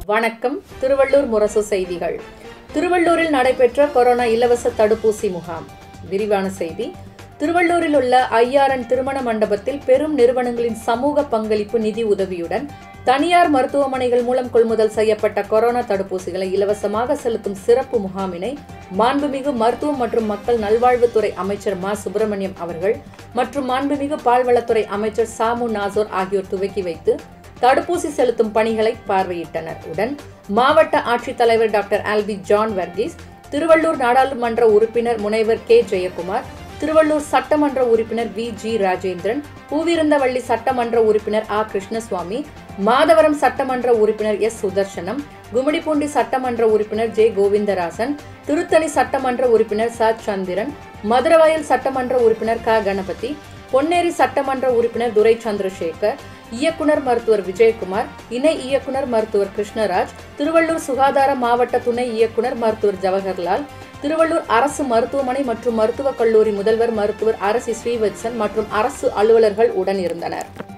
வணக்கம் திருவள்ளூர் முரசு செய்திகள் திருவள்ளூரில் நடைபெற்ற கொரோனா இலவச தடுப்பூசி முகாம் விரிவான செய்தி திருவள்ளூரில் உள்ள ஐயாரன் திருமண மண்டபத்தில் பெரும் நிறுவனங்களின் சமூக பங்களிப்பு நிதி உதவியுடன் தனியார் மருத்துவமனைகள் மூலம் கொள்முதல் செய்யப்பட்ட கொரோனா தடுப்பூசிகளை இலவசமாக செலுத்தும் சிறப்பு முகாமினை மாண்புமிகு மருத்துவம் மற்றும் மக்கள் நல்வாழ்வுத்துறை அமைச்சர் மா சுப்பிரமணியம் அவர்கள் மற்றும் மாண்புமிகு பால்வளத்துறை அமைச்சர் சாமு நாசோர் ஆகியோர் துவக்கி வைத்து தடுப்பூசி செலுத்தும் பணிகளை பார்வையிட்டனர் உடன் மாவட்ட ஆட்சித்தலைவர் டாக்டர் ஆல்பி ஜான் வர்கீஸ் திருவள்ளூர் நாடாளுமன்ற உறுப்பினர் முனைவர் கே ஜெயக்குமார் திருவள்ளூர் சட்டமன்ற உறுப்பினர் வி ஜி ராஜேந்திரன் பூவிருந்தவள்ளி சட்டமன்ற உறுப்பினர் ஆ கிருஷ்ணசுவாமி மாதவரம் சட்டமன்ற உறுப்பினர் எஸ் சுதர்சனம் கும்மிடிப்பூண்டி சட்டமன்ற உறுப்பினர் ஜே கோவிந்தராசன் திருத்தணி சட்டமன்ற உறுப்பினர் ச சந்திரன் மதுரவாயல் சட்டமன்ற உறுப்பினர் க கணபதி பொன்னேரி சட்டமன்ற உறுப்பினர் துரை சந்திரசேகர் இயக்குனர் மருத்துவர் விஜயகுமார் இணை இயக்குனர் மருத்துவர் கிருஷ்ணராஜ் திருவள்ளூர் சுகாதார மாவட்ட துணை இயக்குனர் மருத்துவர் ஜவஹர்லால் திருவள்ளூர் அரசு மருத்துவமனை மற்றும் மருத்துவக் கல்லூரி முதல்வர் மருத்துவர் அரசி ஸ்ரீவத்சன் மற்றும் அரசு அலுவலர்கள் உடன் இருந்தனர்